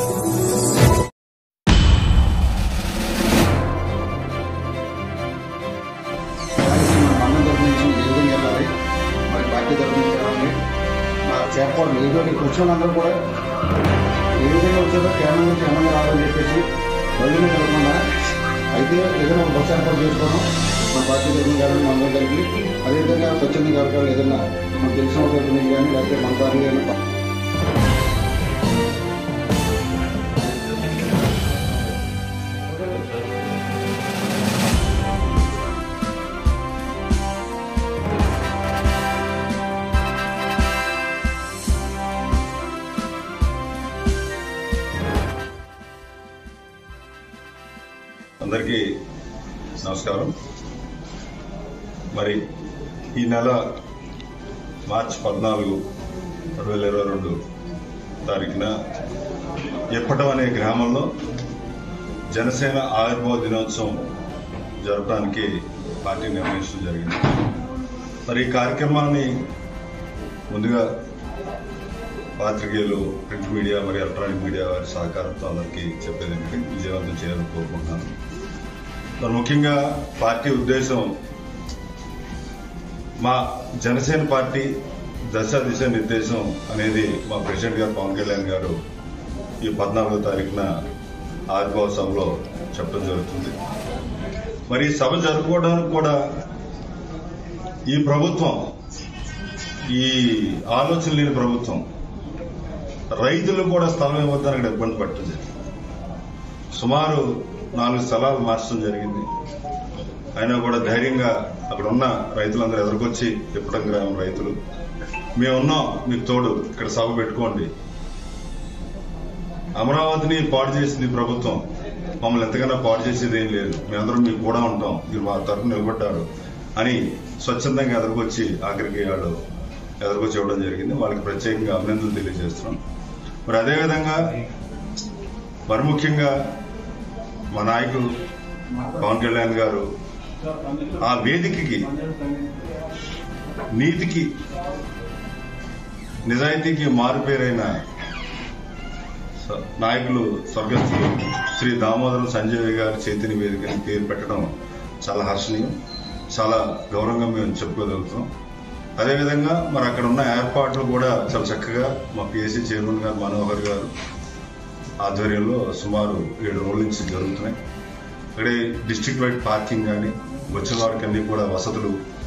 రాయలసీమ మండలం తరపు నుంచి ఏ విధంగా వెళ్ళాలి మరి పార్టీ తరపు నుంచి వెళ్ళాలి నా చేపలు ఏదో నీకు వచ్చిన వాళ్ళందరూ కూడా ఏ విధంగా వచ్చారో కేరళ నుంచి ఏమన్నా రావాలని చెప్పేసి బళ్ళు మీద వెళ్ళకుండా అయితే ఏదైనా ఒక బస్సు ఏర్పాటు చేసుకోవడం మన పార్టీ తరపు నుంచి కానీ మన కలిపి అదేవిధంగా స్వచ్ఛంద కార్యక్రమాలు ఏదైనా మనకు తెలిసిన వాళ్ళ తరపు నుంచి కానీ లేకపోతే మన పార్టీ కానీ అందరికీ నమస్కారం మరి ఈ నెల మార్చి పద్నాలుగు రెండు వేల ఇరవై రెండు తారీఖున ఎప్పటం అనే గ్రామంలో జనసేన ఆవిర్భావ దినోత్సవం జరపడానికి పార్టీ నిర్ణయించడం జరిగింది మరి ఈ కార్యక్రమాన్ని ముందుగా పాత్రికేయులు ప్రింట్ మీడియా మరియు ఎలక్ట్రానిక్ మీడియా వారి సహకారంతో అందరికీ చెప్పేది ఏంటంటే విజయవంతం చేయాలని కోరుకుంటున్నాను మరి ముఖ్యంగా పార్టీ ఉద్దేశం మా జనసేన పార్టీ దశ దిశ నిర్దేశం అనేది మా ప్రెసిడెంట్ గారు పవన్ కళ్యాణ్ గారు ఈ పద్నాలుగో తారీఖున ఆవిర్భావ సభలో చెప్పడం జరుగుతుంది మరి ఈ సభ జరుపుకోవడానికి కూడా ఈ ప్రభుత్వం ఈ ఆలోచన లేని ప్రభుత్వం రైతులు కూడా స్థలం ఇవ్వద్దని అక్కడ ఇబ్బంది పట్టింది సుమారు నాలుగు స్థలాలు మార్చడం జరిగింది అయినా కూడా ధైర్యంగా అక్కడ ఉన్న రైతులందరూ ఎదుర్కొచ్చి ఇప్పటం గ్రామం రైతులు మేమున్నాం మీకు తోడు ఇక్కడ సభ పెట్టుకోండి అమరావతిని పాడు చేసింది ఈ ప్రభుత్వం మమ్మల్ని ఎంతకన్నా పాడు చేసేది ఏం లేదు మేమందరం మీకు కూడా ఉంటాం మీరు మా తరఫున నిలబడ్డారు అని స్వచ్ఛందంగా ఎదుర్కొచ్చి ఆఖరికి వాళ్ళు ఎదుర్కొచ్చి ఇవ్వడం జరిగింది వాళ్ళకి ప్రత్యేకంగా అభినందనలు తెలియజేస్తున్నాం మరి అదేవిధంగా మరి ముఖ్యంగా మా నాయకులు పవన్ కళ్యాణ్ గారు ఆ వేదికకి నీతికి నిజాయితీకి మారుపేరైన స- నాయకులు స్వర్గస్థులు శ్రీ దామోదరం సంజయ్ గారి చైతన్య వేదికని పేరు పెట్టడం చాలా హర్షణీయం చాలా గౌరవంగా మేము చెప్పుకోగలుగుతాం అదేవిధంగా మరి అక్కడ ఉన్న ఏర్పాట్లు కూడా చాలా చక్కగా మా పిఎస్సీ చైర్మన్ గారు మనోహర్ గారు ఆధ్వర్యంలో సుమారు ఏడు రోజుల నుంచి జరుగుతున్నాయి అక్కడే డిస్ట్రిక్ట్ వైడ్ పార్కింగ్ కానీ వచ్చిన వారికి అన్ని కూడా వసతులు